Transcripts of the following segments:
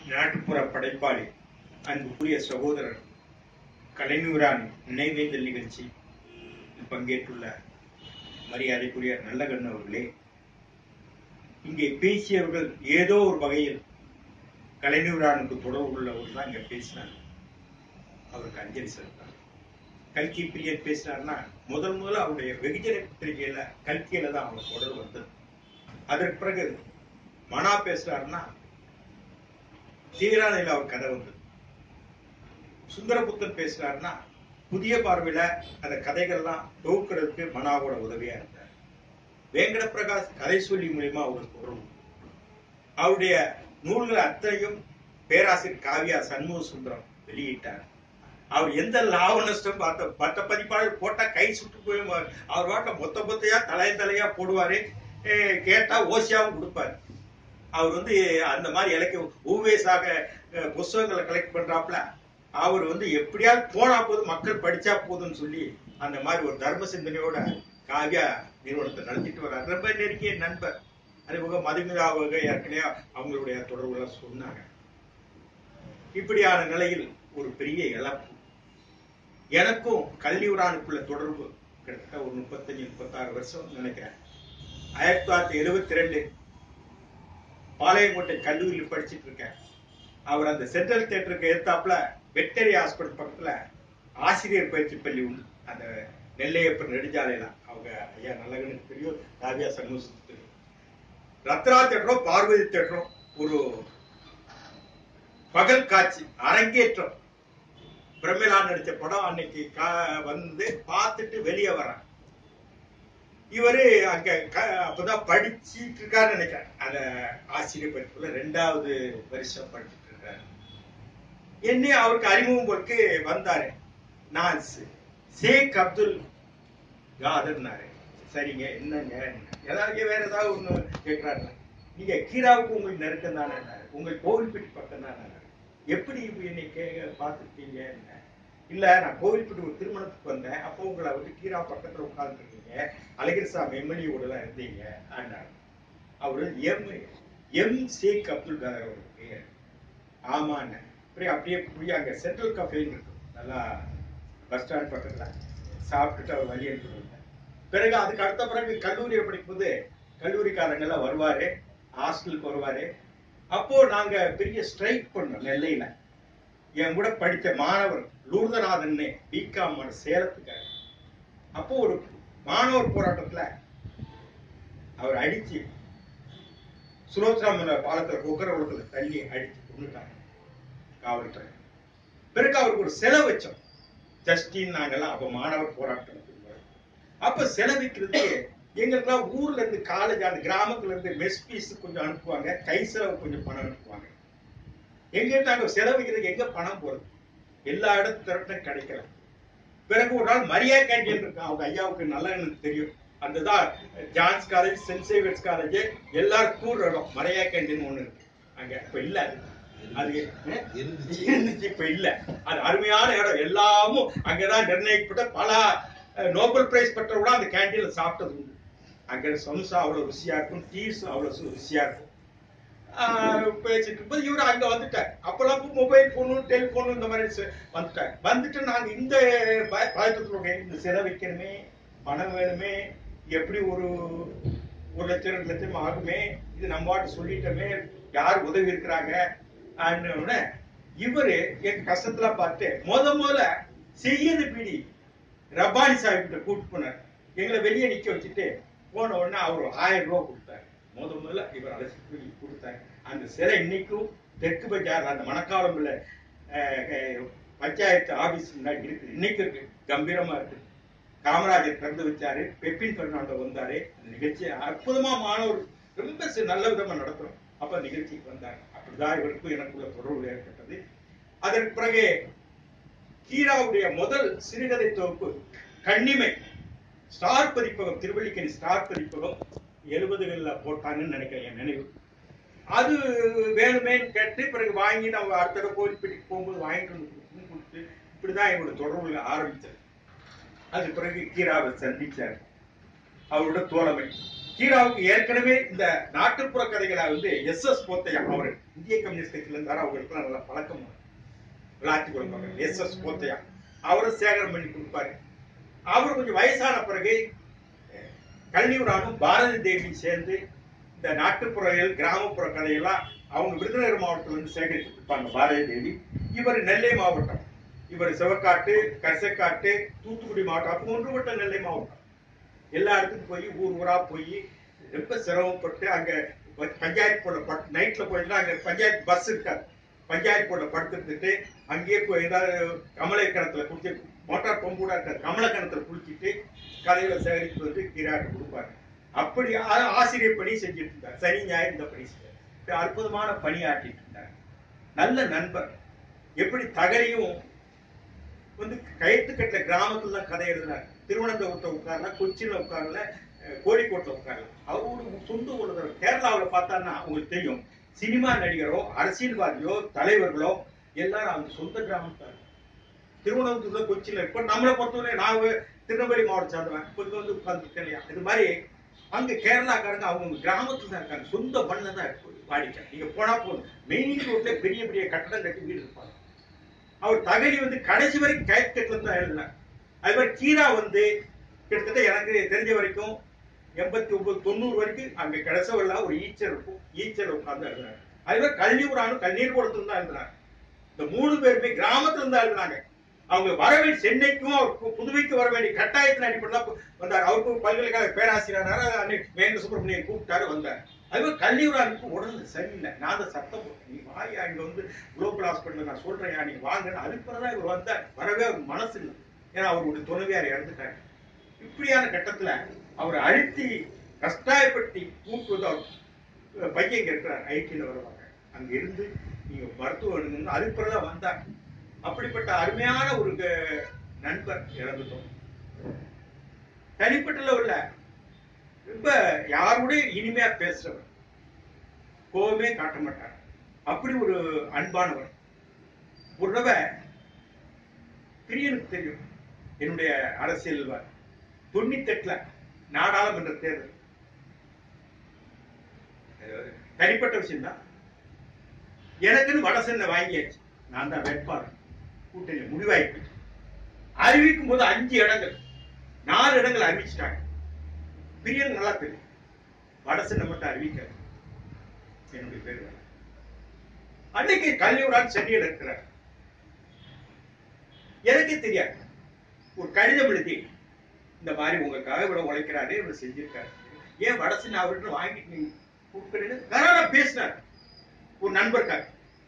நாட்டுப்புற படைப்பாளி அன்புக்குரிய சகோதரர் கலைஞரான் நினைவேந்தல் நிகழ்ச்சி பங்கேற்றுள்ள மரியாதைக்குரிய நல்லகண்ணு அவர்களே இங்கே பேசியவர்கள் ஏதோ ஒரு வகையில் கலைஞரானுக்கு தொடர்பு உள்ளவர் தான் இங்க பேசினார் அவருக்கு அஞ்சலி செலுத்தார் கல்கி பிரியன் பேசினார்னா முதல் முதல்ல அவருடைய வெகுஜன பத்திரிகையில கல்கியில தான் அவர் தொடர்பு வந்தது அதற்கு பிறகு மனா பேசுறாருன்னா தீரானையில் அவர் கதை வந்தது சுந்தரபுத்தன் பேசுறாருன்னா புதிய பார்வையில அந்த கதைகள்லாம் தொகுக்கிறதுக்கு மனாவோட உதவியா இருந்தார் வேங்கட பிரகாஷ் கதை சொல்லி மூலியமா அவருக்கு தொடர்பு அவருடைய நூல்கள் அத்தனையும் பேராசிரியர் காவியா சண்முக சுந்தரம் வெளியிட்டார் அவர் எந்த லாப நஷ்டம் பார்த்த மற்ற பதிப்பாளர் போட்டா கை சுட்டு போய் அவர் வாட்ட மொத்த மொத்தையா தலை தலையா போடுவாரு அஹ் கேட்டா ஓசியாவும் கொடுப்பாரு அவர் வந்து அந்த மாதிரி இலக்கிய ஊவேஸாக அஹ், புஸ்தகங்களை கலெக்ட் பண்றாப்ல அவர் வந்து எப்படியாவது போனா போதும் மக்கள் படிச்சா போதும்னு சொல்லி அந்த மாதிரி ஒரு தர்ம சிந்தனையோட காவியா நிறுவனத்தை நடத்திட்டு வர்றாரு ரொம்ப நெருங்கிய நண்பர் அதுபோக மதுமிதாவாக ஏற்கனவே அவங்களுடைய தொடர்புலாம் சொன்னாங்க இப்படியான நிலையில் ஒரு பெரிய இழப்பு எனக்கும் கல்வியுரானுக்குள்ள தொடர்பு கிட்டத்தட்ட ஒரு முப்பத்தஞ்சு முப்பத்தாறு வருஷம் நினைக்கிறேன் ஆயிரத்தி தொள்ளாயிரத்தி எழுபத்தி ரெண்டு பாளையங்கோட்டை கல்லூரியில் படிச்சிட்டு இருக்கேன் அவர் அந்த சென்ட்ரல் தியேட்டருக்கு எதிர்த்தாப்புல வெட்டரி ஹாஸ்பிட்டல் பக்கத்துல ஆசிரியர் பயிற்சி பள்ளி உண்டு அந்த நெல்லையப்பர் நெடுஞ்சாலையில அவங்க ஐயா நல்லகனுக்கு தெரியும் காவியா சண்முகத்துக்கு தெரியும் ரத்னா தேட்டரும் பார்வதி தேட்டரும் ஒரு பகல் காட்சி அரங்கேற்றம் பிரமிளா நடிச்ச படம் அன்னைக்கு கா- வந்து பார்த்துட்டு வெளியே வரான் இவரு அங்க க- அப்பதான் படிச்சிட்டு இருக்காருன்னு நினைக்கிறேன் அந்த ஆசிரியர் படிப்புல ரெண்டாவது வருஷம் படிச்சிட்டு இருக்காரு என்ன அவருக்கு அறிமுகம் போக்கு வந்தாரு நான் ஷே- ஷேக் அப்துல் காதர்னாரு சரிங்க என்னங்க எல்லாருக்கும் வேற ஏதாவது ஒண்ணு கேட்கறாரு நீங்க கீராவுக்கு உங்களுக்கு நெருக்கம் தானே உங்க கோவில்பட்டி பக்கம் தானே எப்படி இப்ப என்னை கே பார்த்துருக்கீங்க இல்ல நான் கோவில்பட்டி ஒரு திருமணத்துக்கு வந்தேன் அப்போ உங்களை வந்து கீரா பக்கத்துல உட்கார்ந்துருக்கீங்க அழகிரிசாமி எம்எல்ஏ தான் இருந்தீங்க ஆண்டார் அவரு எம் எம் ஷேக் அப்துல் காதர் அவர் பேர் ஆமாண்ணே அப்படியே அப்படியே போய் அங்க சென்ட்ரல் கஃபேன்னு இருக்கு நல்லா பஸ் ஸ்டாண்ட் பக்கத்துல சாப்பிட்டுட்டு அவர் வழி அனுப்பிட்டு வந்தேன் பிறகு அதுக்கு அடுத்த பிறகு கல்லூரியில் படிக்கும்போது கல்லூரிக்காரங்கெல்லாம் வருவாரு ஹாஸ்டலுக்கு வருவாரு அப்போ நாங்க பெரிய ஸ்ட்ரைக் பண்ணோம் நெல்லையில என் கூட படித்த மாணவர் லூர்தநாதன் பிகாம் சேலத்துக்காக அப்போ ஒரு மாணவர் போராட்டத்துல அவர் அடிச்சு சுலோச்சனா பாலத்துல குக்கரகுளத்துல தள்ளி அடிச்சு கொண்டுட்டாங்க காவல்துறை பிறகு அவருக்கு ஒரு செலவு வச்சோம் ஜஸ்டின் நாங்கெல்லாம் அப்ப மாணவர் போராட்டம் அப்ப செலவிக்கிறதுக்கு எங்களுக்கெல்லாம் ஊர்ல இருந்து காலேஜ் அந்த கிராமத்துல இருந்து மெஸ் ஃபீஸ் கொஞ்சம் அனுப்புவாங்க கை செலவு கொஞ்சம் பணம் அனுப்புவாங்க எங்க நாங்க செலவிக்கிறதுக்கு எங்க பணம் போறது எல்லா இடத்து திரட்டும் கிடைக்கல பிறகு ஒரு நாள் மரியா கேண்டீன் இருக்கு அவங்க ஐயாவுக்கு நல்லா எனக்கு தெரியும் அந்த தான் John's college Saint Xavier's college எல்லாரும் கூடுற இடம் மரியா கேண்டீன் ஒண்ணு இருக்கு அங்க இப்ப இல்ல அது அது இருந்துச்சு. இருந்துச்சு இப்ப இல்ல அது அருமையான இடம் எல்லாமும் அங்கதான் நிர்ணயிக்கப்பட்ட பல அஹ், நோபல் பிரைஸ் பெற்றவங்க அந்த கேண்டீன்ல சாப்பிட்டது உண்டு அங்க சம்சா அவ்வளவு ருசியா இருக்கும் டீஸ் அவ்வளவு சு- ருசியா இருக்கும் ஆஹ், பேசிட்டு இருக்கும்போது இவரு அங்க வந்துட்டார் அப்பெல்லாம் மொபைல் போனு டெலிபோனு இந்த மாதிரி ச- வந்துட்டார் வந்துட்டு நாங்க இந்த பய- பயத்துல இந்த செலவிக்கணுமே பணம் வேணுமே எப்படி ஒரு ஒரு லட்சம் ரெண்டு லட்சம் ஆகுமே இது நம்ம பாட்டு சொல்லிட்டோமே யார் உதவி இருக்கிறாங்க உடனே இவரு எங்க கஷ்டத்துல பார்த்து முத முதல்ல செய்யது பிடி ரப்பானி சாஹிப் கிட்ட கூட்டு போனார் எங்களை வெளியே நிக்க வச்சுட்டு போன உடனே அவர் ஒரு ஆயிரம் ரூபாய் கொடுத்தாரு முத முதல்ல இவர் அழைச்சி போய் கொடுத்தாரு அந்த சிலை இன்னைக்கும் தெற்கு பஜார் அந்த மணக்காலம்புல அஹ், அஹ், பஞ்சாயத்து ஆபீஸ் முன்னாடி இருக்குது இன்னைக்கு இருக்கு கம்பீரமா இருக்கு காமராஜர் திறந்து வச்சாரு பெப்பின் பெர்னாண்டோ வந்தாரு அந்த நிகழ்ச்சி அற்புதமா மாணவர் ரொம்ப சி- நல்ல விதமா நடத்துறோம் அப்ப நிகழ்ச்சிக்கு வந்தாங்க அப்படிதான் இவருக்கும் எனக்குள்ள தொடர்பு ஏற்பட்டது அதற்கு பிறகு கீராவுடைய முதல் சிறுகதை தொகுப்பு கண்ணிமை ஸ்டார் பதிப்பகம் திருவள்ளிக்கணி ஸ்டார் பதிப்பகம் எழுபதுகள்ல போட்டாங்கன்னு நினைக்கிறேன் என் நினைவு அது வேணுமேன்னு கேட்டு பிறகு வாங்கி நம்ம அடுத்த தடவை கோயில்பட்டிக்கு போகும்போது வாங்கிட்டு வந்து கொடுத்து கொடுத்து இப்படிதான் எங்களோட தொடர்புல ஆரம்பிச்சது அது பிறகு கீராவை சந்திச்சார் அவரோட தோழமை கீராவுக்கு ஏற்கனவே இந்த நாட்டுப்புற கதைகளை வந்து எஸ் எஸ் போத்தையா அவர் இந்திய கம்யூனிஸ்ட் கட்சியில இருந்தாரு அவங்களுக்கு நல்ல பழக்கம் விளாத்தி கொடுப்பாங்க எஸ் எஸ் போத்தையா அவரும் சேகரம் பண்ணி கொடுப்பாரு அவர் கொஞ்சம் வயசான பிறகு கல்வியூரானும் பாரதி தேவி சேர்ந்து இந்த நாட்டுப்புறங்கள் கிராமப்புற கதையெல்லாம் அவங்க விருதுநகர் மாவட்டத்துல இருந்து சேகரித்து கொடுப்பாங்க பாரதி தேவி இவர் நெல்லை மாவட்டம் இவர் சிவக்காட்டு கரிசக்காட்டு தூத்துக்குடி மாவட்டம் அப்போ ஒன்றுபட்ட நெல்லை மாவட்டம் எல்லா இடத்துக்கும் போய் ஊர் ஊரா போய் ரொம்ப சிரமப்பட்டு அங்க பஞ்சாயத்து போட பட் நைட்ல போயிருந்தா அங்க பஞ்சாயத்து பஸ் இருக்காது பஞ்சாயத்து போட படுத்துட்டு அங்கேயே போய் ஏதாவது கமலை கிணத்துல குளிச்சு மோட்டார் பம்பு கூட இருக்காது கமல கிணத்துல குளிச்சுட்டு கதைகளை சேகரித்து வந்து கீராட்டு கொடுப்பாரு அப்படி ஆ- ஆசிரியர் பணி செஞ்சுட்டு இருந்தார் சனி ஞாயிறு இந்த பணி செய்தார் இப்படி அற்புதமான பணியாற்றிட்டு இருந்தார் நல்ல நண்பர் எப்படி தகரையும் வந்து கயத்துக்கட்டுல கிராமத்துல தான் கதை எழுதினார் திருவனந்தபுரத்தை உட்காரல கொச்சின்ல உட்காரல அஹ் கோழிக்கோட்டில் உட்காரல அவரோட சொந்த ஊர்ல கேரளாவில் பார்த்தான்னா உங்களுக்கு தெரியும் சினிமா நடிகரோ அரசியல்வாதியோ தலைவர்களோ எல்லாரும் அவங்க சொந்த கிராமத்தார் திருவனந்தபுரத்துல கொச்சின்ல இப்ப நம்மளை பொறுத்தவரை நான் திருநெல்வேலி மாவட்டம் சார்ந்தவன் கொஞ்சம் வந்து உட்கார்ந்துருக்கேன் இல்லையா இது மாதிரி அங்க கேரளாக்காரங்க அவங்க கிராமத்துல தான் இருக்காங்க சொந்த மண்ணை தான் இருக்கு வாடிக்கை நீங்க போனா போதும் மெயின் ரோட்ல பெரிய பெரிய கட்டடம் கட்டி வீடு இருப்பாங்க அவர் தகழி வந்து கடைசி வரைக்கும் கயற்கட்டுல தான் எழுதினார் அது மாதிரி கீரா வந்து கிட்டத்தட்ட எனக்கு தெரிஞ்ச வரைக்கும் எண்பத்தி ஒன்பது தொண்ணூறு வரைக்கும் அங்க கிடைச்சவெல்லாம் ஒரு ஈச்சர் இருக்கும் ஈச்சர் உட்கார்ந்து எழுதினார் அது மாதிரி கல்வியூரானும் கண்ணீர் கூடத்துல தான் எழுதினார் இந்த மூணு பேருமே கிராமத்துல இருந்தா எழுதினாங்க அவங்க வர வேண்டிய சென்னைக்கும் அவர் பு- புதுவைக்கு வர வேண்டிய கட்டாயத்தின் அடிப்படையில் தான் வந்தார் அவருக்கு பல்கலைக்கழக பேராசிரியரானார் அன்னைக்கு வேங்க சுப்பிரமணியன் கூப்பிட்டாரு வந்தார் அது மாதிரி கல்வியூரானுக்கு உடல் சரியில்லை நான் தான் சத்தம் போட்டேன் நீ வாயா இங்க வந்து குளோபல் ஹாஸ்பிட்டல் நான் சொல்றேன் நீ வாங்கன்னு அதுக்கு பிறகுதான் இவர் வந்தார் வரவே அவர் மனசு இல்லை ஏன்னா அவருடைய துணைவியார் இறந்துட்டாங்க இப்படியான கட்டத்துல அவர் அழுத்தி கஷ்டாயப்படுத்தி கூட்டுவது அவர் பையன் இங்க இருக்கிறார் ஐடியில் வருவாங்க அங்க இருந்து நீங்க மருத்துவம் எடுக்கணும்னு அதுக்கு பிறகுதான் வந்தார் அப்படிப்பட்ட அருமையான ஒரு க- நண்பர் இறந்துட்டோம் தனிப்பட்ட உள்ள ரொம்ப யாரோடய இனிமையா பேசுறவர் கோவமே காட்ட மாட்டார் அப்படி ஒரு அன்பானவர் ஒரு தடவை பிரியனுக்கு தெரியும் என்னுடைய அரசியல் தொண்ணூத்தெட்டுல நாடாளுமன்ற தேர்தல் அஹ் தனிப்பட்ட விஷயம் தான் எனக்குன்னு வடசென்னை வாங்கியாச்சு நான் தான் வேட்பாளர் கூட்டணி முடிவாயிட்டு அறிவிக்கும் போது அஞ்சு இடங்கள் நாலு இடங்கள் அறிவிச்சிட்டாங்க பிரியன் நல்லா தெரியும் வடசென்னை மட்டும் அறிவிக்கிறார் என்னுடைய பேர் வேற. அன்னைக்கு கல்வியூரான் சென்னையில் இருக்கிறார் எனக்கே தெரியாது ஒரு கடிதம் எழுதி இந்த மாதிரி உங்களுக்காக இவ்வளவு உழைக்கிறாரு இவ்வளவு செஞ்சிருக்காரு ஏன் வடசென்னை அவர்கிட்ட வாங்கிட்டு நீங்க கொடுக்கறேன்னு கராரா பேசினார் ஒரு நண்பருக்காக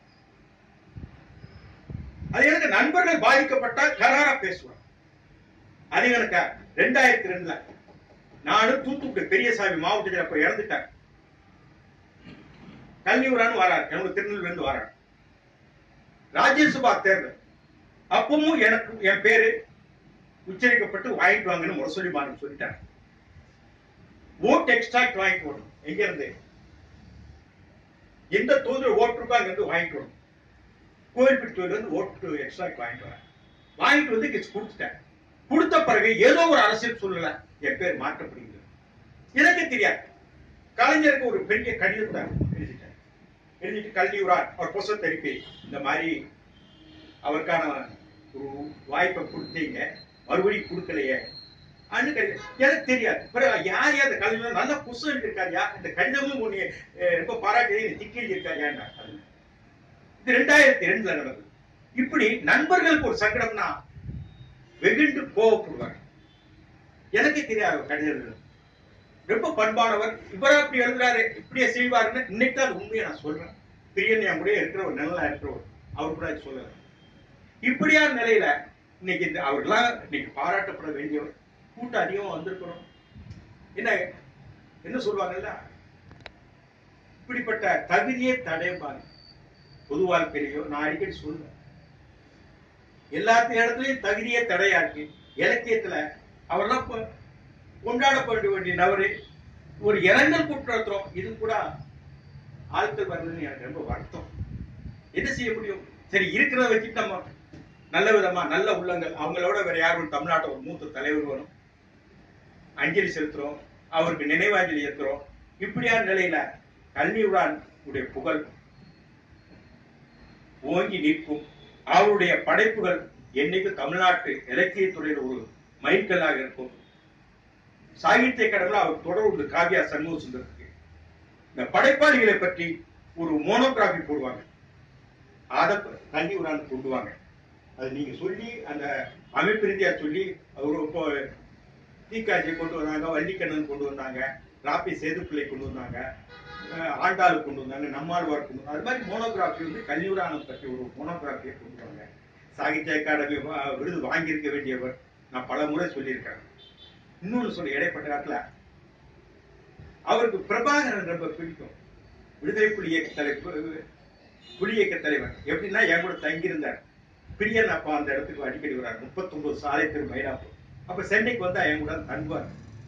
அது எனக்கு நண்பர்கள் பாதிக்கப்பட்டா கராரா பேசுவார் அது எனக்கு ரெண்டாயிரத்தி ரெண்டுல நானும் தூத்துக்குடி பெரியசாமி மாவட்டத்தில் அப்ப இறந்துட்டேன் கல்வியூரான்னு வராரு என்னோட திருநெல்வேலிருந்து வராரு ராஜ்யசபா தேர்தல் அப்பவும் எனக்கு என் பேரு உச்சரிக்கப்பட்டு வாங்கிட்டு வாங்கன்னு முரசொலி மாறன் சொல்லிட்டாங்க ஓட் எக்ஸ்ட்ராக்ட் வாங்கிட்டு வரணும் எங்க இருந்து எந்த தொகுதியில் ஓட்டு இருக்கோ அங்க இருந்து வாங்கிட்டு வரணும் கோயில்பட்டி தொகுதியில இருந்து ஓட்டு எக்ஸ்ட்ராக்ட் வாங்கிட்டு வரேன் வாங்கிட்டு வந்து இங்க கொடுத்துட்டேன் கொடுத்த பிறகு ஏதோ ஒரு அரசியல் சூழ்நிலை என் பேர் மாற்றப்படுகிறது எனக்கு தெரியாது கலைஞருக்கு ஒரு பெரிய கடிதத்தை எழுதிட்டேன் எழுதிட்டு கல்வியூரார் அவர் புஸ்தகத்தை அனுப்பி இந்த மாதிரி அவருக்கான ஒரு வாய்ப்பை கொடுத்தீங்க மறுபடியும் கொடுக்கலையே அன்னு கடிதம் எனக்கு தெரியாது பிறகு யார் யார் அந்த கல்வியில நல்ல புஸ்தகம் எழுதியிருக்காருயா இந்த கடிதமும் உன்னை அஹ், ரொம்ப பாராட்டி நீ திக்கி எழுதியிருக்காருயான்னு இது ரெண்டாயிரத்தி ரெண்டுல நடந்தது இப்படி நண்பர்களுக்கு ஒரு சங்கடம்னா வெகுண்டு கோவப்படுவார் எனக்கே தெரியாது அவர் கடிதம் எழுதுறது. ரொம்ப பண்பானவர் இவரா இப்படி எழுதுறாரு இப்படியே செய்வாருன்னு இன்னைக்கு தான் அது உண்மையை நான் சொல்றேன் பிரியன் என் கூட இருக்கிறவர் நல்லா இருக்கிறவர் அவர் கூட அது சொல்லல இப்படியான நிலையில இன்னைக்கு இந்த அவர்களாம் இன்னைக்கு பாராட்டப்பட வேண்டியவர் கூட்டம் அதிகமா வந்திருக்கிறோம் என்ன என்ன சொல்லுவாங்கல்ல இப்படிப்பட்ட தகுதியே தடையம்பாங்க பொது வாழ்க்கையிலையோ நான் அடிக்கடி சொல்லுவேன் எல்லாத்த இடத்துலயும் தகுதியே தடையாக்கி இலக்கியத்துல அவரெல்லாம் கொ- கொண்டாடப்பட வேண்டிய நபரு ஒரு இரங்கல் கூட்டம் நடத்துறோம் இது கூட ஆட்கள் வர்றதுன்னு எனக்கு ரொம்ப வருத்தம் என்ன செய்ய முடியும் சரி இருக்கிறத வச்சுட்டு நம்ம நல்ல விதமா நல்ல உள்ளங்கள் அவங்களோட வேற யாரும் தமிழ்நாட்டை ஒரு மூத்த தலைவர் வரும் அஞ்சலி செலுத்துறோம் அவருக்கு நினைவாஞ்சலி ஏத்துறோம் இப்படியான நிலையில கல்வியுடன் உடைய புகழ் ஓங்கி நிற்கும் அவருடைய படைப்புகள் என்னைக்கு தமிழ்நாட்டு இலக்கியத்துறையில் ஒரு மைல்கல்லாக இருக்கும் சாகித்ய கடவுள் அவர் தொடர்பு காவியா சண்முக சுந்தரத்துக்கு இந்த படைப்பாளிகளை பற்றி ஒரு மோனோகிராஃபி போடுவாங்க அதை கல்வி உரான் கொண்டு வாங்க அது நீங்க சொல்லி அந்த அமைப்பு ரீதியா சொல்லி அவர் இப்போ தீக்காட்சியை கொண்டு வந்தாங்க வள்ளிக்கண்ணன் கொண்டு வந்தாங்க ராப்பி சேதுப்பிள்ளை கொண்டு வந்தாங்க அஹ் ஆண்டாள் கொண்டு வந்தாங்க நம்மாழ்வார் கொண்டு வந்தாங்க அது மாதிரி மோனோகிராஃபி வந்து கல்வியுரானம் பற்றி ஒரு மோனோகிராஃபியை கொண்டு வாங்க சாகித்ய அகாடமி வா- விருது வாங்கியிருக்க வேண்டியவர் நான் பல முறை சொல்லியிருக்கேன் இன்னொன்னு சொல்ல இடைப்பட்ட காலத்துல அவருக்கு பிரபாகரன் ரொம்ப பிடிக்கும் விடுதலை புலி இயக்க தலைவர் புலி இயக்க தலைவர் எப்படின்னா என் கூட தங்கியிருந்தார் பிரியன் அப்பா அந்த இடத்துக்கு அடிக்கடி வரார் முப்பத்தொன்பது சாலை தெரு மயிலாப்பூர் அப்ப சென்னைக்கு வந்தா என் கூட தங்குவார்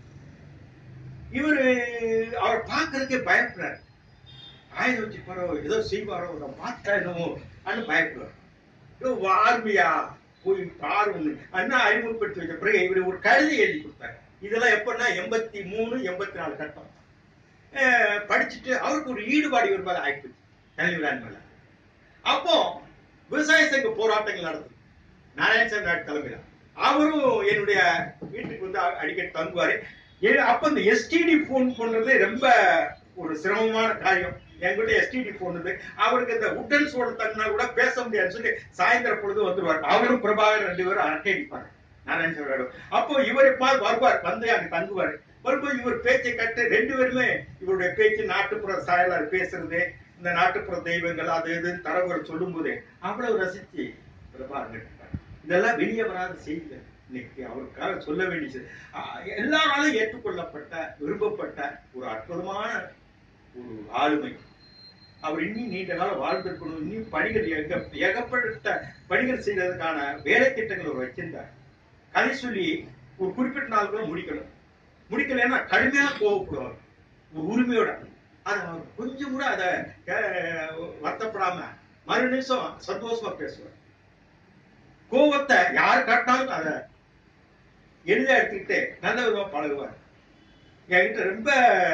இவரு அவர் பார்க்கறதுக்கே பயப்படுறாரு ஆயுதம் வச்சு பரவ ஏதோ செய்வாரோ அதை பார்த்தா என்னமோ அன்னு பயப்படுவார் ஏதோ வார்மையா போய் பாருன்னு அண்ணா அறிமுகப்படுத்தி வச்ச பிறகு இவர் ஒரு கழுதை எழுதி கொடுத்தாரு இதெல்லாம் எப்பன்னா எண்பத்தி மூணு எண்பத்தி நாலு கட்டம் அஹ் படிச்சுட்டு அவருக்கு ஒரு ஈடுபாடு இவர் மேல ஆயிடுச்சு கல்விரான் மேல அப்போ விவசாய சங்க போராட்டங்கள் நடந்தது நாராயணசாமி நாயுடு தலைமையில அவரும் என்னுடைய வீட்டுக்கு வந்து அ- அடிக்கடி தங்குவாரு ஏ- அப்ப இந்த எஸ்டிடி போன் பண்றது ரொம்ப ஒரு சிரமமான காரியம் என்கிட்ட எஸ்டிடி போன் இருந்து அவருக்கு இந்த உட்டன் சோட தங்கினா கூட பேச முடியாதுன்னு சொல்லி சாயந்தர பொழுது வந்துருவார் அவரும் பிரபாகர் ரெண்டு பேரும் அரட்டை அடிப்பாங்க நாராயணசாமி நாயுடு அப்போ இவர் எப்ப வருவார் வந்து அங்க தங்குவார் வரும்போது இவர் பேச்சை கட்டு ரெண்டு பேருமே இவருடைய பேச்சு நாட்டுப்புற சாயலார் பேசுறது இந்த நாட்டுப்புற தெய்வங்கள் அது இதுன்னு தரவுகள் சொல்லும் போதே அவ்வளவு ரசிச்சு பிரபாகர் கேட்டிருப்பார். இதெல்லாம் வெளியே வராத செய்திகள் இன்னைக்கு அவருக்காக சொல்ல வேண்டியது ஆஹ் எல்லாராலும் ஏற்றுக்கொள்ளப்பட்ட விரும்பப்பட்ட ஒரு அற்புதமான ஒரு ஆளுமை அவர் இன்னும் நீண்ட காலம் வாழ்ந்திருக்கணும் இன்னும் பணிகள் ஏக ஏகப்பட்ட பணிகள் செய்யறதுக்கான வேலை திட்டங்கள் அவர் வச்சிருந்தார் கதை சொல்லி ஒரு குறிப்பிட்ட நாளுக்குள்ள முடிக்கணும் முடிக்கலைன்னா கடுமையா கோவப்படுவார் ஒரு உரிமையோட அது அவர் கொஞ்சம் கூட அதை அஹ், வருத்தப்படாம மறு நிமிஷம் சந்தோஷமா பேசுவார் கோவத்தை யார் காட்டினாலும் அதை எளிதா எடுத்துக்கிட்டு நல்ல விதமா பழகுவார் என்கிட்ட ரொம்ப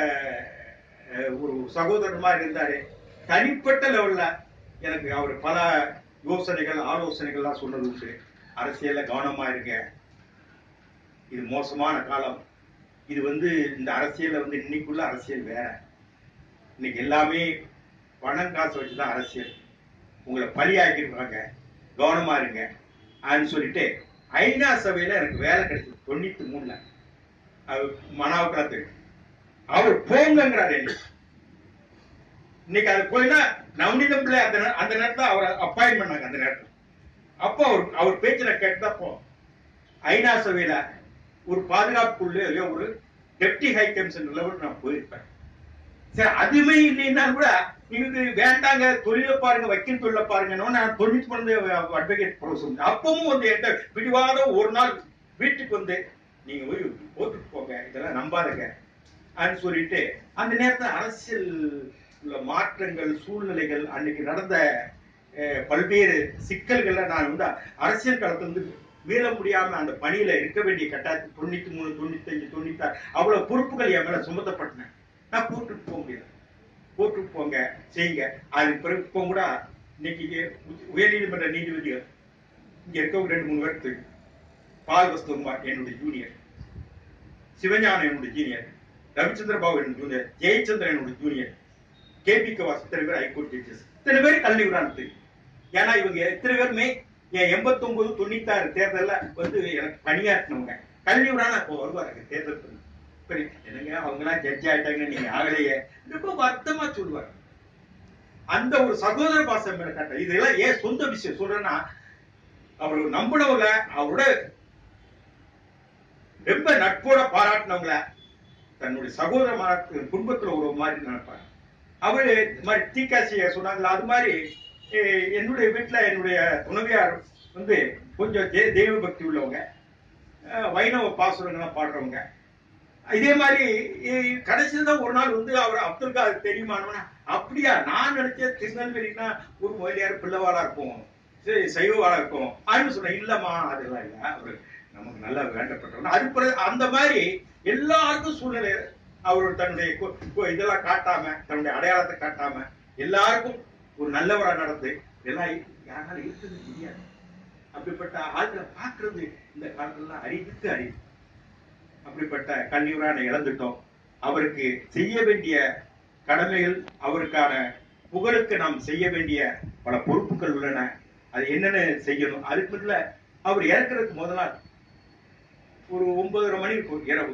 அஹ், ஒரு சகோதரர் மாதிரி இருந்தாரு தனிப்பட்ட லெவல்ல எனக்கு அவர் பல யோசனைகள் ஆலோசனைகள்லாம் சொன்னது உண்டு அரசியல்ல கவனமா இருங்க இது மோசமான காலம் இது வந்து இந்த அரசியல்ல வந்து இன்னைக்குள்ள அரசியல் வேற இன்னைக்கு எல்லாமே பணம் காசு வச்சுதான் அரசியல் உங்களை பலியாக்கிருக்காங்க கவனமா இருங்க அப்படின்னு சொல்லிட்டு ஐநா சபையில எனக்கு வேலை கிடைச்சது தொண்ணூத்தி மூணுல அவர் மனாவுக்கு தெரியும் அவர் போங்கங்கிறாரு என்னை. இன்னைக்கு அது போயினா நவநீதம் பிள்ளை அந்த நே- அந்த நேரத்துல அவரை அப்பாயின் பண்ணாங்க அந்த நேரத்துல அப்போ அவர் அவர் பேச்சுல கேட்டப்போ ஐநா சபையில ஒரு பாதுகாப்புக்குள்ள இல்லையோ ஒரு டெப்டி ஹை கமிஷன் லெவல் நான் போயிருப்பேன் சரி அதுவுமே இல்லைன்னா கூட நீங்க வேண்டாங்க தொழில பாருங்க வக்கீல் தொழில பாருங்க நான் தொண்ணூத்தி பண்ணு அட்வொகேட் ப்ரொஃபஸர் அப்பவும் வந்து என்கிட்ட பிடிவாத ஒரு நாள் வீட்டுக்கு வந்து நீங்க போய் ஓட்டுக்கு போங்க இதெல்லாம் நம்பாதுங்க அப்படின்னு சொல்லிட்டு அந்த நேரத்துல அரசியல் உள்ள மாற்றங்கள் சூழ்நிலைகள் அன்னைக்கு நடந்த அஹ், பல்வேறு சிக்கல்களை நான் வந்து அரசியல் களத்துல வந்து மீள முடியாம அந்த பணியில இருக்க வேண்டிய கட்டாயத்து தொண்ணூத்தி மூணு தொண்ணூத்தி அஞ்சு தொண்ணூத்தாறு அவ்வளவு பொறுப்புகள் என் மேல சுமத்தப்பட்டன நான் கூட்டுட்டு போக முடியல கூட்டுட்டு போங்க செய்யுங்க அதுக்கு பிறகு இப்போ கூட இன்னைக்கு இங்க உயர்நீதிமன்ற நீதிபதிகள் இங்க இருக்கவங்க ரெண்டு மூணு பேர் தெரியும் பால் வஸ்துகுமார் என்னுடைய ஜூனியர் சிவஞானம் என்னுடைய ஜூனியர் ரவிச்சந்திர பாபு என்னுடைய ஜூனியர் ஜெயச்சந்திரன் என்னுடைய ஜூனியர் கே பி கவாஸ் இத்தனை பேர் ஹைகோர்ட் ஜட்ஜஸ் இத்தனை பேர் கல்வி விடான்னு தெரியும் ஏன்னா இவங்க இத்தனை பேருமே என் எண்பத்தொன்பது தொண்ணூத்தாறு தேர்தல்ல வந்து எனக்கு பணியாற்றினவங்க கல்வி விடான அப்போ வருவாங்க தேர்தல் பண்ணி சரி, என்னங்க அவங்க எல்லாம் ஜட்ஜ் ஆயிட்டாங்க நீங்க ஆகலையே ரொம்ப வருத்தமா சொல்லுவார் அந்த ஒரு சகோதர பாசம் மேல காட்ட இதெல்லாம் ஏன் சொந்த விஷயம் சொல்றேன்னா அவர் நம்பினவங்க அவரோட ரொம்ப நட்போட பாராட்டினவங்கள தன்னுடைய சகோதர மாநாட்டு குடும்பத்துல ஒரு மாதிரி நினைப்பார் அவரு இந்த மாதிரி தீக்காசிய சொன்னாங்களா அது மாதிரி eh, என்னுடைய வீட்டுல என்னுடைய துணைவியார் வந்து கொஞ்சம் தே- தெய்வ பக்தி உள்ளவங்க அஹ், வைணவ பாசுரங்கள்லாம் பாடுறவங்க இதே மாதிரி இ- கடைசியில தான் ஒரு நாள் வந்து அவர் அப்துல் காதர் தெரியுமானவனா அப்படியா நான் நினைச்சேன் திருநெல்வேலினா ஒரு மொழியார் பிள்ளைவாளா இருக்கும் சரி சைவவாளா இருக்கும் அப்படின்னு சொன்னேன் இல்லம்மா அதெல்லாம் இல்ல அவரு நமக்கு நல்லா வேண்டப்பட்டவங்க அது பிறகு அந்த மாதிரி எல்லாருக்கும் சூழ்நிலை அவர் தன்னுடைய கு- கு- இதெல்லாம் காட்டாம தன்னுடைய அடையாளத்தை காட்டாம எல்லாருக்கும் ஒரு நல்லவரா நடந்து எல்லாம் யாராலும் இருக்கிறது முடியாது அப்படிப்பட்ட ஆட்களை பார்க்கிறது இந்த காலத்துல அறிவுக்கு அறிவு அப்படிப்பட்ட கல்வியுறான இழந்துட்டோம் அவருக்கு செய்ய வேண்டிய கடமைகள் அவருக்கான புகழுக்கு நாம் செய்ய வேண்டிய பல பொறுப்புகள் உள்ளன அது என்னென்ன செய்யணும் அதுக்கு முதல்ல அவர் இறக்குறதுக்கு முதல் நாள் ஒரு ஒன்பதரை மணி இருக்கும் இரவு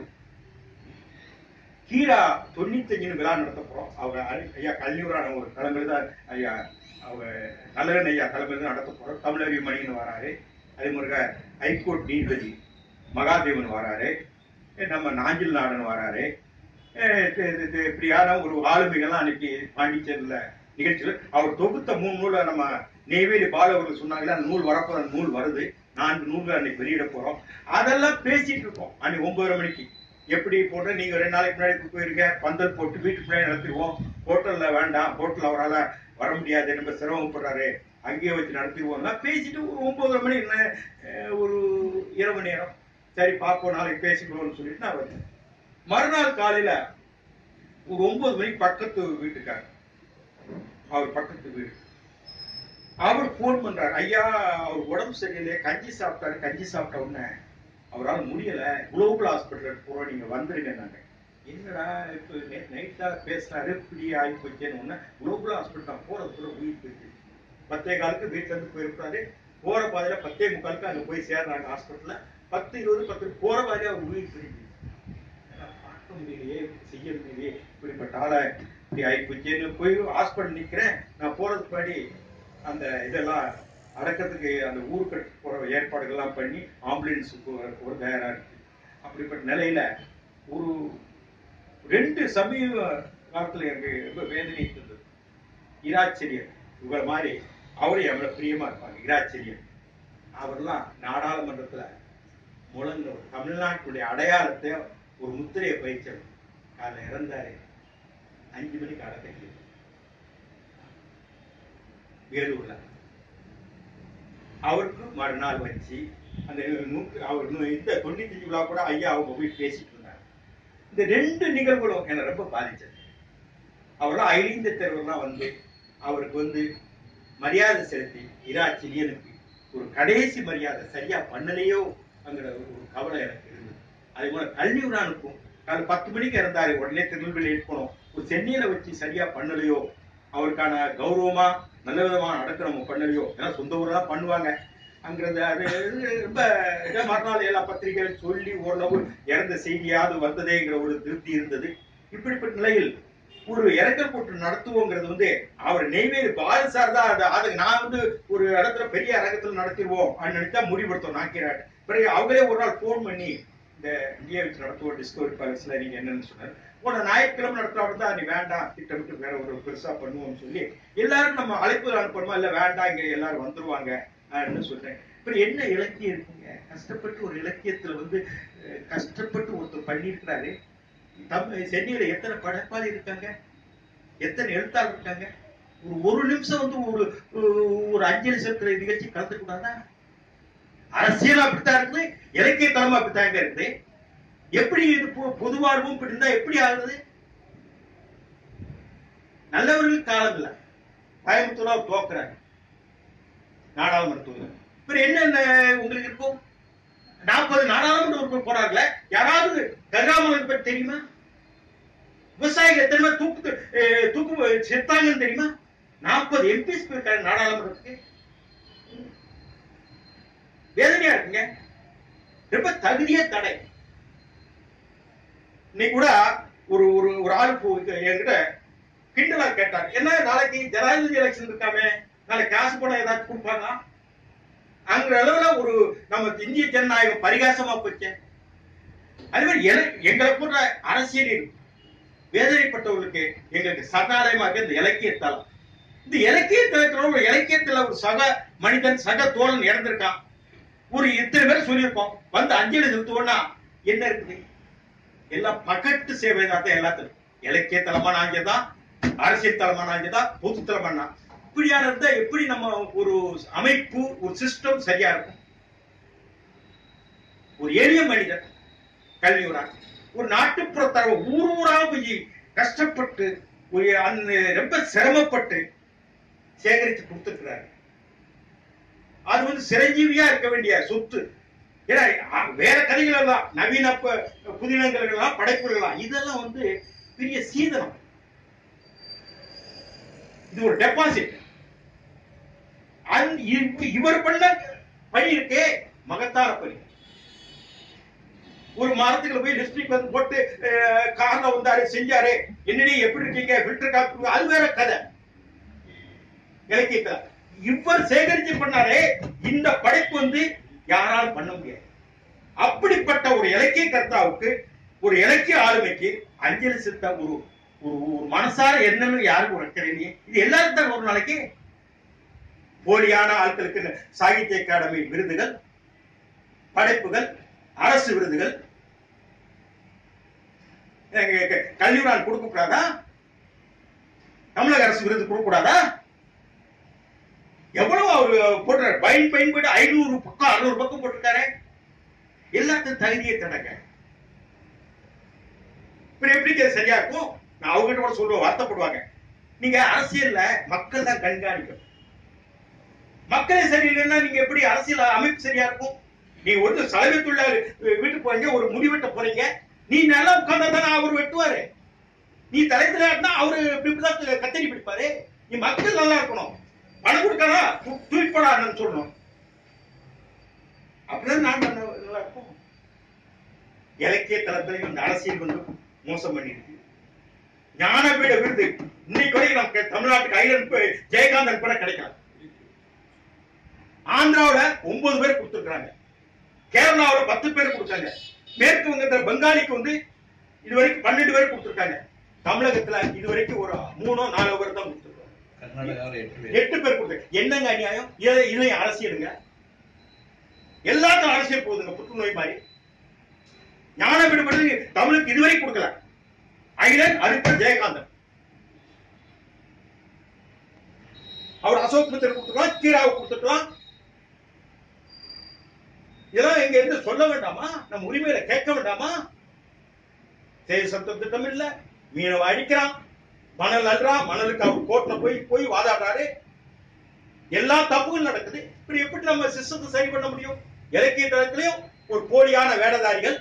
கீரா தொண்ணூத்தஞ்சுன்னு விழா நடத்த போறோம் அவங்க அரி- ஐயா கல்வியுறான ஒரு தலைமையில் தான் ஐயா அவங்க நல்லகன் ஐயா தலைமையில் தான் நடத்த போறோம் தமிழறி மணின்னு வராரு அதே மாதிரி ஹைகோர்ட் நீதிபதி மகாதேவன் வராரு அஹ் நம்ம நாஞ்சில் நாடன் வராரு அஹ் இது- இது- இது இப்படியான ஒரு ஆளுமைகள்லாம் அன்னைக்கு பாண்டிச்சேரியில நிகழ்ச்சியில் அவர் தொகுத்த மூணு நூலை நம்ம நெய்வேலி பாலவர்கள் சொன்னாங்களே அந்த நூல் வரப்போ அந்த நூல் வருது நான்கு நூல்கள் அன்னைக்கு வெளியிட போறோம் அதெல்லாம் பேசிட்டு இருக்கோம் அன்னைக்கு ஒன்பதரை மணிக்கு எப்படி போட்டு நீங்க ரெண்டு நாளைக்கு முன்னாடி போயிருங்க பந்தல் போட்டு வீட்டுக்கு முன்னாடி நடத்திடுவோம் ஹோட்டல்ல வேண்டாம் ஹோட்டல் அவரால வர முடியாது நம்ம சிரமப்படுறாரு அங்கேயே வச்சு நடத்திடுவோம் பேசிட்டு ஒரு ஒன்பதரை மணி என்ன அஹ், ஒரு இரவு நேரம் சரி பார்ப்போம் நாளைக்கு பேசிக்கிறோம்னு சொல்லிட்டு நான் வந்தேன் மறுநாள் காலையில ஒரு ஒன்பது மணிக்கு பக்கத்து வீட்டுக்காரர் அவர் பக்கத்து வீடு அவர் போன் பண்றாரு ஐயா அவர் உடம்பு சரியில்லை கஞ்சி சாப்பிட்டாரு கஞ்சி சாப்பிட்ட உடனே அவரால் முடியல குளோபல் ஹாஸ்பிட்டல் போறோம் நீங்க வந்துருங்க நாங்க என்னடா இப்ப நைட் தான் பேசுறாரு இப்படி ஆகி போச்சேன்னு உடனே குளோபல் ஹாஸ்பிட்டல் போறதுக்குள்ள உயிர் போயிடுச்சு பத்தே காலுக்கு வீட்டுல இருந்து போயிருப்பாரு போற பாதையில பத்தே முக்காலுக்கு அங்க போய் சேர்றாங்க ஹாஸ்பிட்டல்ல பத்து இருபது பத்து போற பாதையில அவர் உயிர் போயிடுச்சு என்னால பார்க்க முடியலையே செய்ய முடியலையே இப்படிப்பட்ட ஆளை இப்படி ஆயிப்போச்சேன்னு போய் ஹாஸ்பிட்டல் நிக்கிறேன் நான் போறதுக்கு முன்னாடி அந்த இதெல்லாம் அடக்கத்துக்கு அந்த ஊருக்கு போற ஏற்பாடுகள்லாம் பண்ணி ஆம்புலன்ஸுக்கு ஒரு தயாரா இருக்கு அப்படிப்பட்ட நிலையில ஒரு ரெண்டு சமீப காலத்துல எனக்கு ரொம்ப வேதனை இருந்தது இராச்சரியர் இவரை மாதிரி அவரும் எவ்வளவு பிரியமா இருப்பாங்க இராச்சரியர் அவர்லாம் நாடாளுமன்றத்துல முழங்க தமிழ்நாட்டுடைய அடையாளத்தை ஒரு முத்திரையை பயிற்சவர் காலைல இறந்தாரு அஞ்சு மணிக்கு அடக்கம் வேலூர்ல அவருக்கு மறுநாள் வச்சு அந்த நூற்று அவர் நூ- இந்த தொண்ணூத்தஞ்சு விழா கூட ஐயா அவங்க போய் பேசிட்டு இருந்தாங்க இந்த ரெண்டு நிகழ்வுகளும் என்னை ரொம்ப பாதிச்சது அவர்லாம் ஐலிந்த தேர்வெல்லாம் வந்து அவருக்கு வந்து மரியாதை செலுத்தி இரா சிலியனுக்கு ஒரு கடைசி மரியாதை சரியா பண்ணலையோ அங்கிற ஒரு கவலை எனக்கு இருந்தது அதே போல கல்வியுரானுக்கும் காலை பத்து மணிக்கு இறந்தாரு உடனே திருநெல்வேலி போனோம் ஒரு சென்னையில வச்சு சரியா பண்ணலையோ அவருக்கான கௌரவமா நல்ல விதமா நடக்க நம்ம பண்ணலையோ ஏன்னா சொந்த ஊர்ல தான் பண்ணுவாங்க அங்கிறது அது ரொம்ப ஏதோ மறுநாள் எல்லா பத்திரிகைகள் சொல்லி ஓரளவு இறந்த செய்தியாவது வந்ததேங்கிற ஒரு திருப்தி இருந்தது இப்படிப்பட்ட நிலையில் ஒரு இறக்கல் கூட்டம் நடத்துவோங்கிறது வந்து அவர் நெய்வேலி பால் சார் தான் அது அதுக்கு நான் வந்து ஒரு இடத்துல பெரிய அரங்கத்துல நடத்திடுவோம் அப்படின்னு தான் முடிவெடுத்தோம் நாக்கிறாட் பிறகு அவங்களே ஒரு நாள் ஃபோன் பண்ணி இந்த இந்தியா வச்சு நடத்துவோம் டிஸ்கவரி பேலஸ்ல நீங்க என்னன்னு சொன்னார் போன ஞாயிற்றுக்கிழமை நடத்துறவங்க தான் நீ வேண்டாம் திட்டமிட்டு வேற ஒரு பெருசா பண்ணுவோம்னு சொல்லி எல்லாரும் நம்ம அழைப்பு அனுப்பணுமா இல்ல வேண்டாம் இங்க எல்லாரும் வந்துருவாங்க அப்படின்னு சொல்றேன் இப்ப என்ன இலக்கியம் இருக்குங்க கஷ்டப்பட்டு ஒரு இலக்கியத்துல வந்து அஹ், கஷ்டப்பட்டு ஒருத்தர் பண்ணியிருக்கிறாரு தமிழ் சென்னையில எத்தனை படைப்பாளி இருக்காங்க எத்தனை எழுத்தாளர் இருக்காங்க ஒரு ஒரு நிமிஷம் வந்து ஒரு ஒரு அஞ்சலி செலுத்துற நிகழ்ச்சி கலந்து கூடாதா அரசியல் அப்படித்தான் இருக்குது இலக்கிய தளம் அப்படித்தாங்க இருக்குது எப்படி இது பொ- பொது வாழ்வும் இப்படி இருந்தா எப்படி ஆகுது நல்லவர்கள் காலம் இல்ல பயமுத்துலா தோக்குறாங்க நாடாளுமன்றத்துல இப்ப என்ன உங்களுக்கு இருக்கும் நாற்பது நாடாளுமன்ற உறுப்பினர் போறாங்கல்ல யாராவது கதிராமலன் பற்றி தெரியுமா விவசாயிகள் எத்தனை பேர் தூக்கு அஹ், தூக்கு செத்தாங்கன்னு தெரியுமா நாற்பது எம்பிஸ் போயிருக்காங்க நாடாளுமன்றத்துக்கு வேதனையா இருக்குங்க ரொம்ப தகுதியே தடை இன்னைக்கு கூட ஒரு ஒரு ஒரு ஆள் போ- என்கிட்ட கிண்டலா கேட்டார் என்ன நாளைக்கு ஜனாதிபதி எலெக்ஷன் இருக்காமே நாளைக்கு காசு பணம் ஏதாச்சும் கொடுப்பாங்க அங்கிற அளவுல ஒரு நம்ம இந்திய ஜனநாயகம் பரிகாசமா போச்சு அதே மாதிரி எல- எங்களை போன்ற அரசியலில் வேதனைப்பட்டவர்களுக்கு எங்களுக்கு சரணாலயமா இருக்கு இந்த இலக்கியத்தலம் இந்த இலக்கியத்தலத்துல ஒரு இலக்கியத்துல ஒரு சக மனிதன் சக தோழன் இறந்திருக்கான் ஒரு இத்தனை பேர் சொல்லியிருக்கோம் வந்து அஞ்சலி செலுத்துவோம்னா என்ன இருக்குது எல்லாம் பகட்டு சேவை தான் எல்லாத்துக்கும் இலக்கிய தலமான ஆஞ்சதான் அரசியல் தலமான ஆஞ்சதான் பொது தலமான இப்படியான இருந்தா எப்படி நம்ம ஒரு அமைப்பு ஒரு சிஸ்டம் சரியா இருக்கும் ஒரு எளிய மனிதன் கல்வியுறான் ஒரு நாட்டுப்புற தரவு ஊர் ஊரா போய் கஷ்டப்பட்டு ஒரு அந்த ரொம்ப சிரமப்பட்டு சேகரித்து கொடுத்துருக்கிறாரு அது வந்து சிரஞ்சீவியா இருக்க வேண்டிய சொத்து ஏன்னா அ- வேற கதைகள் எல்லாம் நவீன ப- புதினங்கள் எல்லாம் படைப்புகள் எல்லாம் இதெல்லாம் வந்து பெரிய சீதனம் இது ஒரு டெபாசிட் இவர் பண்ண பணி இருக்கே மகத்தான பணி ஒரு மரத்துக்குள்ள போய் லிப்ஸ்டிக் வந்து போட்டு அஹ், கார்ல வந்தாரு செஞ்சாரு என்னடி எப்படி இருக்கீங்க ஃபில்டர் காப்பி அது வேற கதை இலக்கியத்துல இவர் சேகரிச்சு பண்ணாரே இந்த படைப்பு வந்து யாராலும் பண்ண முடியாது அப்படிப்பட்ட ஒரு இலக்கிய கர்த்தாவுக்கு ஒரு இலக்கிய ஆளுமைக்கு அஞ்சலி செலுத்த ஒரு ஒரு ஒரு மனசார என்னன்னு யாருக்கும் உரைக்கிறீங்க இது எல்லாருக்கும் தான் ஒரு நாளைக்கு போலியான ஆட்களுக்கு இந்த சாகித்ய அகாடமி விருதுகள் படைப்புகள் அரசு விருதுகள் எங்க- எங்க கல்வியுறான் கொடுக்க கூடாதா தமிழக அரசு விருது கொடுக்க கூடாதா எவ்வளவு அவரு போட்டுறாரு பயன் பயன்பட்டு ஐநூறு பக்கம் அறுநூறு பக்கம் போட்டிருக்காரு எல்லாத்தையும் தகுதியை தடங்க இப்ப எப்படி இது சரியா இருக்கும் நான் அவங்ககிட்ட கூட சொல்லுவேன் வருத்தப்படுவாங்க நீங்க அரசியல்ல மக்கள் தான் கண்காணிக்கும் மக்களே சரியில்லைன்னா நீங்க எப்படி அரசியல் அமைப்பு சரியா இருக்கும் நீ ஒரு சலவைத்துள்ள வீட்டுக்கு போறீங்க ஒரு முடி வெட்ட போறீங்க நீ நல்லா உட்கார்ந்தா தானே அவர் வெட்டுவாரு நீ தலைத்துல அவரு இப்படி இப்படிதான் கத்தரி பிடிப்பாரு நீ மக்கள் நல்லா இருக்கணும் பணம் கொடுக்கலாம் தூக்கி போடாதுன்னு சொல்லணும் அப்படிதான் நான் நல்லா நல்லா இருக்கும் இலக்கிய தளத்திலையும் இந்த அரசியல் வந்து மோசம் பண்ணிருக்கு ஞானபீட விருது இன்னைக்கு வரைக்கும் நமக்கு தமிழ்நாட்டுக்கு ஐலண்ட் ஜெயகாந்தன் கூட கிடைக்கல ஆந்திராவுல ஒன்பது பேர் கொடுத்திருக்காங்க கேரளாவுல பத்து பேர் கொடுத்தாங்க மேற்கு வங்கத்துல பெங்காலிக்கு வந்து இதுவரைக்கும் பன்னெண்டு பேர் கொடுத்திருக்காங்க தமிழகத்துல இதுவரைக்கும் ஒரு மூணோ நாலோ பேர் தான் கொடுத்திருக்காங்க கர்நாடகாவில் எட்டு பேர் எட்டு பேர் கொடுத்தாங்க என்னங்க அநியாயம் இதை இதையும் அரசியலுங்க எல்லாத்துக்கும் அரசியல் போகுதுங்க புற்றுநோய் மாதிரி ஞான விடுபடு தமிழுக்கு இதுவரை கொடுக்கல அகிலன் அடுத்த ஜெயகாந்தன் அவர் அசோக் மித்தர் கொடுத்துக்கலாம் கீராவுக்கு கொடுத்துக்கலாம் இதெல்லாம் எங்க இருந்து சொல்ல வேண்டாமா நம்ம உரிமையில கேட்க வேண்டாமா தேசிய சட்ட திட்டம் இல்ல மீனவ அடிக்கிறான் மணல் அல்றான் மணலுக்கு அவர் கோர்ட்ல போய் போய் வாதாடுறாரு எல்லா தப்புகள் நடக்குது இப்படி எப்படி நம்ம சிஸ்டத்தை சரி பண்ண முடியும் இலக்கிய தளத்திலையும் ஒரு போலியான வேடதாரிகள்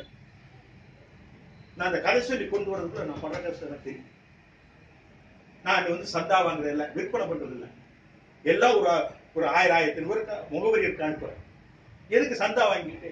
நான் அந்த கதை சொல்லி கொண்டு வரதுக்குள்ள நான் பட கஷ்டம் எனக்கு தெரியும் நான் வந்து சந்தா வாங்குறது இல்ல விற்பனை பண்றது இல்ல எல்லாம் ஒரு ஒரு ஆயிரம் ஆயிரத்தி பேருக்கு முகவரி இருக்கு அனுப்புறேன் எதுக்கு சந்தா வாங்கிட்டு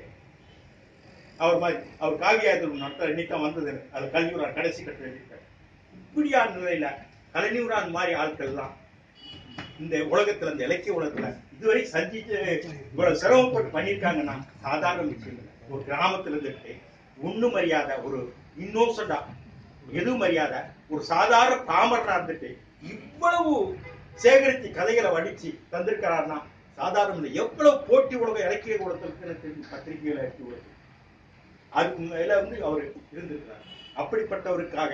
அவர் மாதிரி அவர் காவியாயத்தில் நடத்த இன்னைக்கு தான் வந்தது எனக்கு. அது கல்வியூரான் கடைசி கட்ட எழுதியிருக்காரு இப்படியான நிலையில கலைஞரான் மாதிரி ஆட்கள்லாம் இந்த உலகத்துல இந்த இலக்கிய உலகத்துல இதுவரை சந்திச்சு இவ்வளவு சிரமப்பட்டு பண்ணியிருக்காங்கன்னா சாதாரண விஷயம் இல்லை ஒரு கிராமத்துல இருந்துட்டு ஒண்ணும் மரியாதை ஒரு இன்னோசண்டா எது மரியாதை ஒரு சாதாரண பாமரனா இருந்துட்டு இவ்வளவு சேகரித்து கதைகளை வடிச்சு தந்திருக்கிறார்னா சாதாரண இல்லை. எவ்வளவு போட்டி உலக இலக்கிய உலகத்திற்கு எனக்கு தெரியும் பத்திரிகைகளை எடுத்து உலகம் அதுக்கு மேல வந்து அவர் இருந்திருக்கிறார் அப்படிப்பட்டவருக்காக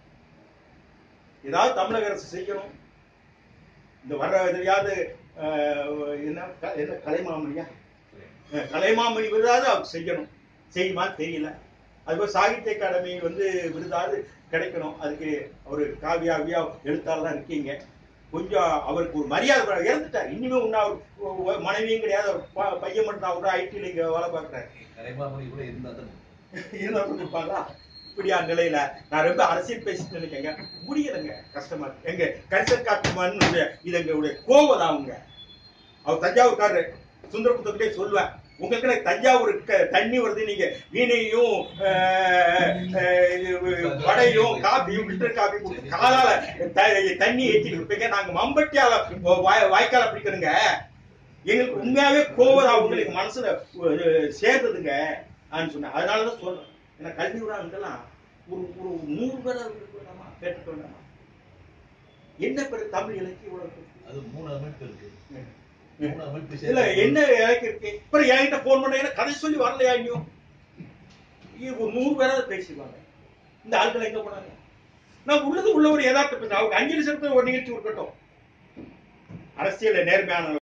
ஏதாவது தமிழக அரசு செய்யணும் இந்த வர்ற எதையாவது அஹ், என்ன க- என்ன கலைமாமணியா அஹ், கலைமாமணி விருதாவது அவர் செய்யணும் செய்யுமா தெரியல அதுபோல் சாகித்ய அகாடமி வந்து விருதாவது கிடைக்கணும் அதுக்கு அவரு காவியாவியா எழுத்தாளர் தான் இருக்கீங்க கொஞ்சம் அவருக்கு ஒரு மரியாதை கொடுங்க. இறந்துட்டார் இனிமே ஒன்னும் அவர் ஒ- ஒ- மனைவியும் கிடையாது அவர் ப- பையன் மட்டும் அவரு ஐடியில் இங்க வேலை பார்க்குறாரு கலைமாமணி கூட இருந்தா தான் இருந்தாலும் கொடுப்பாங்களா இப்படியா நிலையில நான் ரொம்ப அரசியல் பேசிட்டு நினைக்கங்க முடியலைங்க கஷ்டமா இருக்கு எங்க கரிசல் காட்டுமான் இது எங்களுடைய கோவம் அவங்க அவர் தஞ்சாவூர்காரரு சுந்தரபுத்தத்திலே சொல்லுவேன் உங்களுக்கு எனக்கு தஞ்சாவூர் க- தண்ணி வருது நீங்க வீணையும் ஆஹ், ஆஹ், இது, வடையும் காபியும் ஃபில்டர் காபி கொடுத்து காலால த- தண்ணி ஏற்றிட்டு இருப்பீங்க நாங்க மம்பட்டியால வாய்- வாய்க்கால பிடிக்கணுங்க எங்களுக்கு உண்மையாவே கோவம் அவங்களுக்கு மனசுல ஒரு சேர்ந்ததுங்க நான் சொன்னேன் அதனாலதான் சொல்றேன் ஏன்னா கல்வி விழாங்கெல்லாம் ஒரு ஒரு நூறு பேரை இருக்க வேண்டாமா கேட்டுக்க வேண்டாமா என்ன பேரு தமிழ் இலக்கிய உலகத்துக்கு அது மூணு அமைப்பு இருக்கு ம். மூணு அமைப்பு இல்ல சேர்ந்து- என்ன இலக்கியம் இருக்கு அப்புறம் என்கிட்ட போன் பண்ண கதை சொல்லி வரலையா இன்னும் இது ஒரு நூறு பேராவது பேசிடுவாங்க இந்த ஆட்கள் எங்க போனாங்க நான் உள்ளது உள்ள ஒரு யதார்த்த பேசுறேன் அவங்க அஞ்சலி செலுத்த ஒரு நிகழ்ச்சி இருக்கட்டும் அரசியல் நேர்மையான